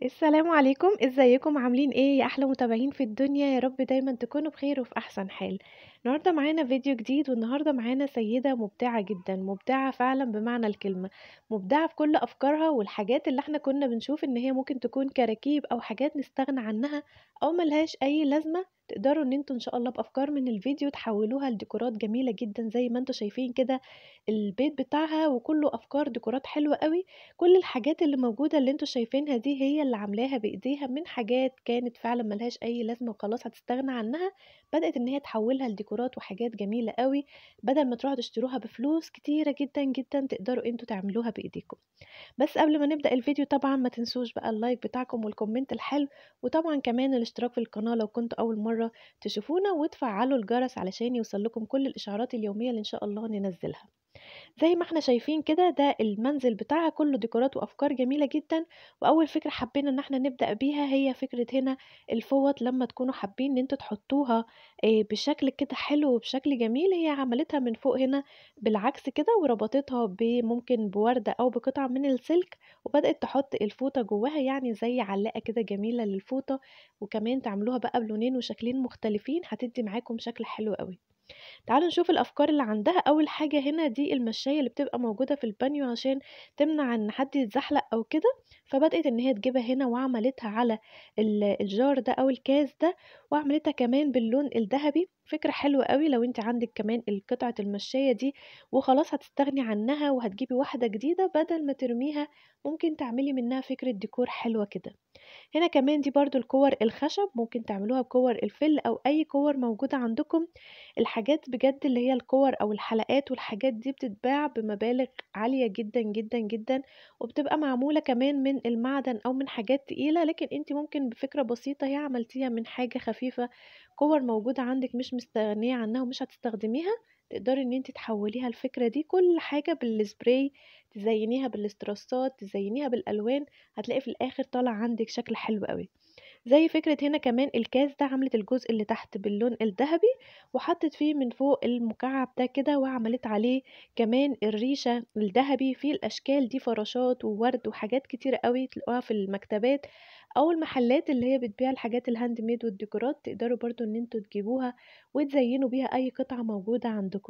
السلام عليكم ازيكم عاملين ايه يا احلى متابعين في الدنيا يا رب دايما تكونوا بخير وفي احسن حال النهارده معانا فيديو جديد والنهارده معانا سيدة مبدعة جدا مبدعة فعلا بمعنى الكلمة مبدعة في كل افكارها والحاجات اللي احنا كنا بنشوف ان هي ممكن تكون كراكيب او حاجات نستغنى عنها او ملهاش اي لازمة تقدروا ان انتوا ان شاء الله بافكار من الفيديو تحولوها لديكورات جميلة جدا زي ما انتوا شايفين كده البيت بتاعها وكله افكار ديكورات حلوة قوي كل الحاجات اللي موجودة اللي انتوا شايفينها دي هي اللي عاملاها بايديها من حاجات كانت فعلا ملهاش اي لازمة وخلاص هتستغنى عنها بدأت ان هي تحولها لديكورات وحاجات جميلة قوي بدل ما تروحوا تشتروها بفلوس كتيرة جدا جدا تقدروا انتوا تعملوها بايديكم بس قبل ما نبدأ الفيديو طبعا ما تنسوش بقى اللايك بتاعكم والكومنت الحلو وطبعا كمان الاشتراك في القناة لو كنتوا اول مرة تشوفونا وتفعلوا الجرس علشان يوصل لكم كل الاشعارات اليومية اللي ان شاء الله ننزلها زي ما احنا شايفين كده ده المنزل بتاعها كله ديكورات وافكار جميله جدا واول فكره حبينا ان احنا نبدا بيها هي فكره هنا الفوط لما تكونوا حابين ان انتوا تحطوها آه، بشكل كده حلو وبشكل جميل هي عملتها من فوق هنا بالعكس كده وربطتها بممكن بوردة او بقطعة من السلك وبدأت تحط الفوطة جواها يعني زي علاقة كده جميلة للفوطة وكمان تعملوها بقى بلونين وشكلين مختلفين هتدي معاكم شكل حلو قوي تعالوا نشوف الافكار اللي عندها اول حاجه هنا دي المشايه اللي بتبقى موجوده في البانيو عشان تمنع ان حد يتزحلق او كده فبدات ان هي تجيبها هنا وعملتها على ال- الجار ده او الكاس ده وعملتها كمان باللون الذهبي فكره حلوه قوي لو انت عندك كمان القطعه المشايه دي وخلاص هتستغني عنها وهتجيبي واحده جديده بدل ما ترميها ممكن تعملي منها فكره ديكور حلوه كده هنا كمان دي برضو الكور الخشب ممكن تعملوها بكور الفل او اي كور موجودة عندكم الحاجات بجد اللي هي الكور او الحلقات والحاجات دي بتتباع بمبالغ عالية جدا جدا جدا وبتبقى معمولة كمان من المعدن او من حاجات تقيلة لكن انت ممكن بفكرة بسيطة هي عملتيها من حاجة خفيفة كور موجودة عندك مش مستغنية عنها ومش هتستخدميها تقدري ان انت تحوليها الفكرة دي كل حاجة بالسبراي تزينيها بالاسترسات تزينيها بالالوان هتلاقي في الاخر طالع عندك شكل حلو قوي زي فكرة هنا كمان الكاس ده عملت الجزء اللي تحت باللون الذهبي وحطت فيه من فوق المكعب ده كده وعملت عليه كمان الريشة الذهبي في الأشكال دي فراشات وورد وحاجات كتيرة قوي تلاقوها في المكتبات أو المحلات اللي هي بتبيع الحاجات الهاند ميد والديكورات تقدروا برضو ان انتوا تجيبوها وتزينوا بيها أي قطعة موجودة عندكم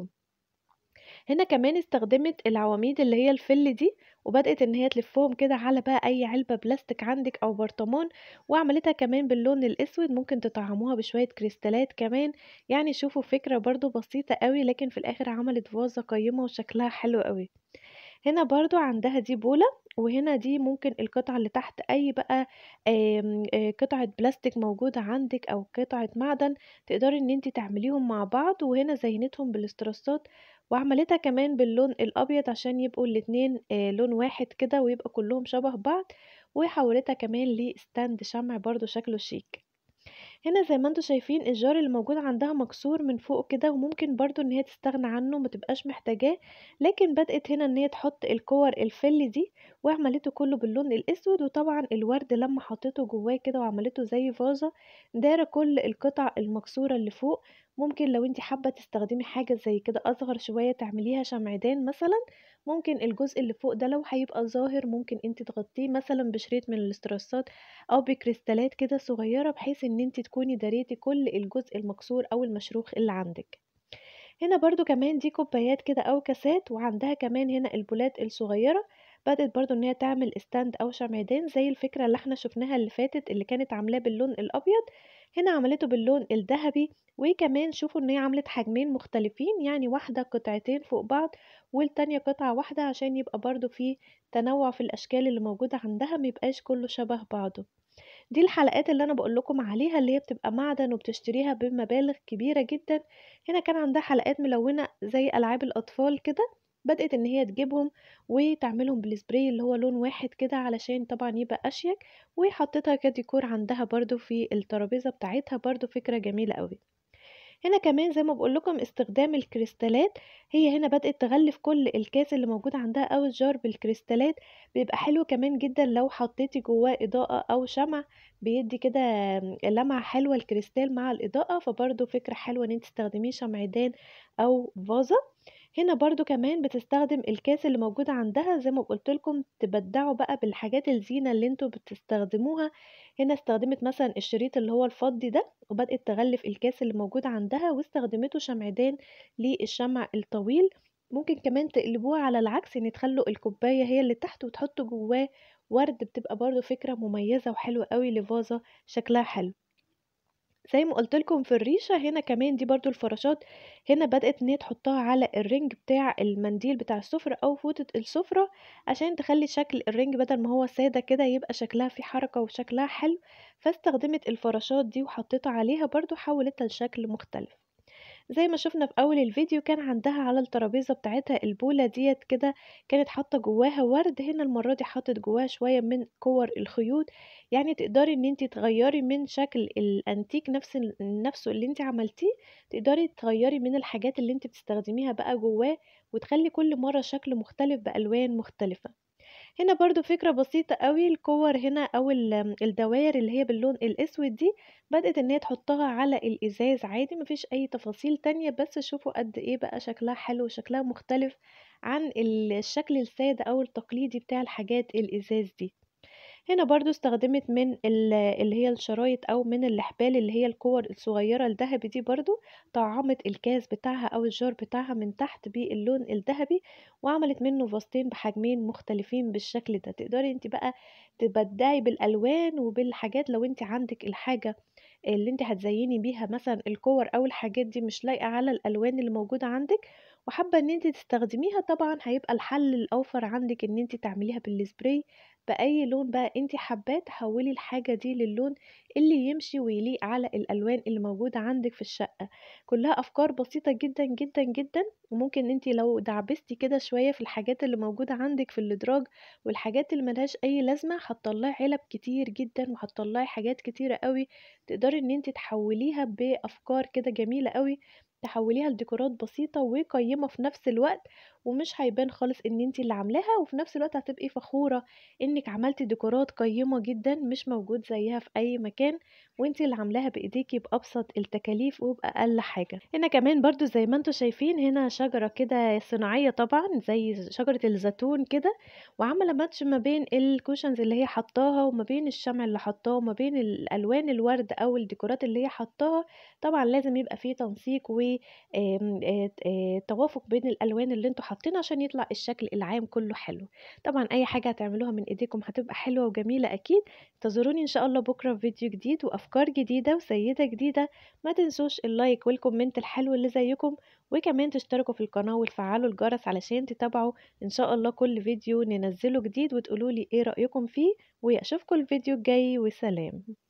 هنا كمان استخدمت العواميد اللي هي الفل دي وبدأت ان هي تلفهم كده على بقى اي علبة بلاستيك عندك او برطمان وعملتها كمان باللون الاسود ممكن تطعموها بشوية كريستالات كمان يعني شوفوا فكرة برضو بسيطة قوي لكن في الاخر عملت فازة قيمة وشكلها حلو قوي هنا برضو عندها دي بولة وهنا دي ممكن القطعة اللي تحت أي بقى آم، آه، قطعة بلاستيك موجودة عندك أو قطعة معدن تقدري ان انت تعمليهم مع بعض وهنا زينتهم بالاسترسات وعملتها كمان باللون الأبيض عشان يبقوا الاتنين آه، لون واحد كده ويبقى كلهم شبه بعض وحولتها كمان لستاند شمع برضو شكله شيك هنا زي ما انتوا شايفين الجار اللي موجود عندها مكسور من فوق كده وممكن برضو ان هي تستغنى عنه متبقاش محتاجاه لكن بدأت هنا ان هي تحط الكور الفل دي وعملته كله باللون الاسود وطبعا الورد لما حطيته جواه كده وعملته زي فازة دار كل القطع المكسورة اللي فوق ممكن لو انت حابة تستخدمي حاجة زي كده اصغر شوية تعمليها شمعدان مثلا ممكن الجزء اللي فوق ده لو هيبقى ظاهر ممكن انت تغطيه مثلا بشريط من الاسترسات او بكريستالات كده صغيرة بحيث ان انت تكوني داريتي كل الجزء المكسور او المشروخ اللي عندك هنا برضو كمان دي كوبايات كده او كاسات وعندها كمان هنا البولات الصغيرة بدأت برضو ان هي تعمل استاند او شمعدان زي الفكرة اللي احنا شفناها اللي فاتت اللي كانت عاملاه باللون الابيض هنا عملته باللون الذهبي وكمان شوفوا ان هي عملت حجمين مختلفين يعني واحدة قطعتين فوق بعض والتانية قطعة واحدة عشان يبقى برضو في تنوع في الاشكال اللي موجودة عندها ميبقاش كله شبه بعضه دي الحلقات اللي انا بقول لكم عليها اللي هي بتبقى معدن وبتشتريها بمبالغ كبيرة جدا هنا كان عندها حلقات ملونة زي ألعاب الأطفال كده بدأت إن هي تجيبهم وتعملهم بالسبراي اللي هو لون واحد كده علشان طبعا يبقى أشيك وحطيتها كديكور عندها برضو في الترابيزة بتاعتها برضو فكرة جميلة قوي هنا كمان زي ما بقول لكم استخدام الكريستالات هي هنا بدأت تغلف كل الكاس اللي موجود عندها او الجار بالكريستالات بيبقى حلو كمان جدا لو حطيتي جواه اضاءة او شمع بيدي كده لمعة حلوة الكريستال مع الاضاءة فبرضه فكرة حلوة ان انت تستخدميه شمعدان او فازة هنا برضو كمان بتستخدم الكاس اللي موجود عندها زي ما قلت لكم تبدعوا بقى بالحاجات الزينة اللي انتوا بتستخدموها هنا استخدمت مثلا الشريط اللي هو الفضي ده وبدأت تغلف الكاس اللي موجود عندها واستخدمته شمعدان للشمع الطويل ممكن كمان تقلبوها على العكس ان تخلوا الكوباية هي اللي تحت وتحطوا جواه ورد بتبقى برضو فكرة مميزة وحلوة قوي لفازة شكلها حلو زي ما قلت لكم في الريشة هنا كمان دي برضو الفراشات هنا بدأت ان هي تحطها على الرنج بتاع المنديل بتاع السفرة او فوطة السفرة عشان تخلي شكل الرنج بدل ما هو سادة كده يبقى شكلها فيه حركة وشكلها حلو فاستخدمت الفراشات دي وحطيتها عليها برضو حولتها لشكل مختلف زي ما شفنا في اول الفيديو كان عندها على الترابيزه بتاعتها البوله ديت كده كانت حاطه جواها ورد هنا المره دي حطت جواها شويه من كور الخيوط يعني تقدري ان انت تغيري من شكل الانتيك نفس نفسه اللي انت عملتيه تقدري تغيري من الحاجات اللي انت بتستخدميها بقى جواه وتخلي كل مره شكل مختلف بالوان مختلفه هنا برضو فكرة بسيطة قوي الكور هنا او الدوائر اللي هي باللون الاسود دي بدأت ان هي تحطها على الازاز عادي مفيش اي تفاصيل تانية بس شوفوا قد ايه بقى شكلها حلو وشكلها مختلف عن الشكل السادة او التقليدي بتاع الحاجات الازاز دي هنا برضو استخدمت من اللي هي الشرايط او من الحبال اللي هي الكور الصغيرة الذهبي دي برضو طعمت الكاس بتاعها او الجار بتاعها من تحت باللون الذهبي وعملت منه فاستين بحجمين مختلفين بالشكل ده تقدري انت بقى تبدعي بالالوان وبالحاجات لو انت عندك الحاجة اللي انت هتزيني بيها مثلا الكور او الحاجات دي مش لايقة على الالوان اللي موجودة عندك وحابة ان انت تستخدميها طبعا هيبقى الحل الاوفر عندك ان انت تعمليها بالسبراي باي لون بقى انت حباه تحولي الحاجه دي للون اللي يمشي ويليق على الالوان اللي موجوده عندك في الشقه كلها افكار بسيطه جدا جدا جدا وممكن انت لو دعبستي كده شويه في الحاجات اللي موجوده عندك في الادراج والحاجات اللي ملهاش اي لازمه هتطلعي علب كتير جدا وهتطلعي حاجات كتيره قوي تقدري ان انت تحوليها بافكار كده جميله قوي تحوليها لديكورات بسيطة وقيمة في نفس الوقت ومش هيبان خالص ان انتي اللي عاملاها وفي نفس الوقت هتبقي فخورة انك عملتي ديكورات قيمة جدا مش موجود زيها في اي مكان وانتي اللي عاملاها بايديكي بابسط التكاليف وباقل حاجة هنا كمان برضو زي ما انتوا شايفين هنا شجرة كده صناعية طبعا زي شجرة الزيتون كده وعاملة ماتش ما بين الكوشنز اللي هي حطاها وما بين الشمع اللي حطاه وما بين الالوان الورد او الديكورات اللي هي حطاها طبعا لازم يبقى فيه تنسيق وتوافق بين الالوان اللي انتوا حاطينها عشان يطلع الشكل العام كله حلو طبعا اي حاجه هتعملوها من ايديكم هتبقى حلوه وجميله اكيد انتظروني ان شاء الله بكره في فيديو جديد وافكار جديده وسيده جديده ما تنسوش اللايك والكومنت الحلو اللي زيكم وكمان تشتركوا في القناه وتفعلوا الجرس علشان تتابعوا ان شاء الله كل فيديو ننزله جديد وتقولوا لي ايه رايكم فيه واشوفكم الفيديو الجاي وسلام